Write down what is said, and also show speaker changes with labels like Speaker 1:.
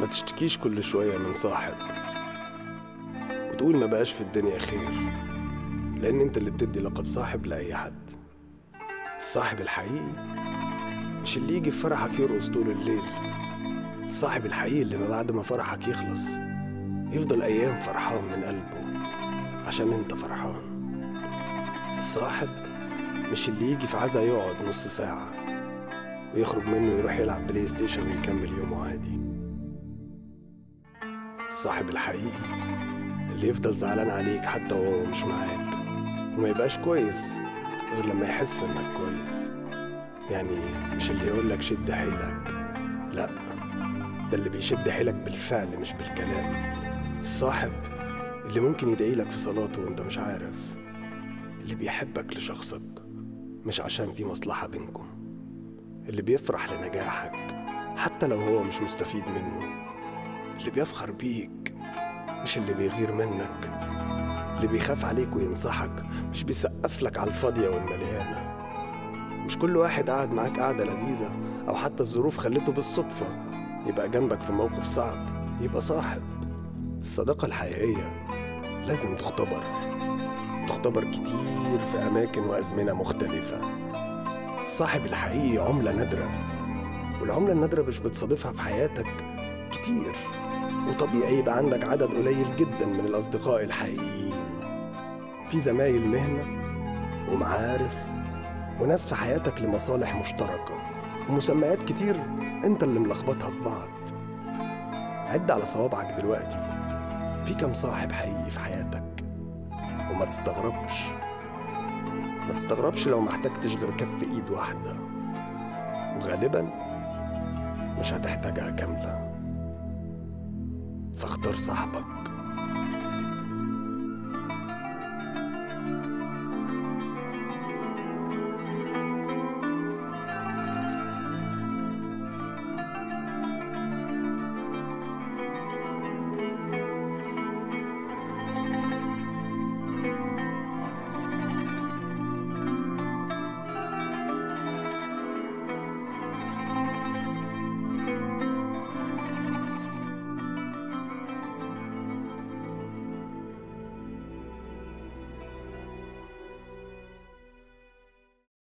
Speaker 1: ما تشتكيش كل شوية من صاحب وتقول ما بقاش في الدنيا خير لأن أنت اللي بتدي لقب صاحب لأي حد الصاحب الحقيقي مش اللي يجي في فرحك يرقص طول الليل الصاحب الحقيقي اللي ما بعد ما فرحك يخلص يفضل أيام فرحان من قلبه عشان أنت فرحان الصاحب مش اللي يجي في عزا يقعد نص ساعة ويخرج منه يروح يلعب بلاي ستيشن ويكمل يومه عادي الصاحب الحقيقي اللي يفضل زعلان عليك حتى وهو مش معاك وما يبقاش كويس غير لما يحس انك كويس يعني مش اللي يقولك شد حيلك لا ده اللي بيشد حيلك بالفعل مش بالكلام الصاحب اللي ممكن يدعيلك في صلاته وانت مش عارف اللي بيحبك لشخصك مش عشان في مصلحة بينكم اللي بيفرح لنجاحك حتى لو هو مش مستفيد منه اللي بيفخر بيك مش اللي بيغير منك اللي بيخاف عليك وينصحك مش بيسقف لك على الفاضية والمليانة مش كل واحد قاعد معاك قعدة لذيذة أو حتى الظروف خلته بالصدفة يبقى جنبك في موقف صعب يبقى صاحب الصداقة الحقيقية لازم تختبر تختبر كتير في أماكن وأزمنة مختلفة الصاحب الحقيقي عملة نادرة والعملة النادرة مش بتصادفها في حياتك كتير وطبيعي يبقى عندك عدد قليل جدا من الأصدقاء الحقيقيين في زمايل مهنة ومعارف وناس في حياتك لمصالح مشتركة ومسميات كتير انت اللي ملخبطها في بعض عد على صوابعك دلوقتي في كم صاحب حقيقي في حياتك وما تستغربش ما تستغربش لو محتاجتش غير كف ايد واحدة وغالبا مش هتحتاجها كاملة فاختار صاحبك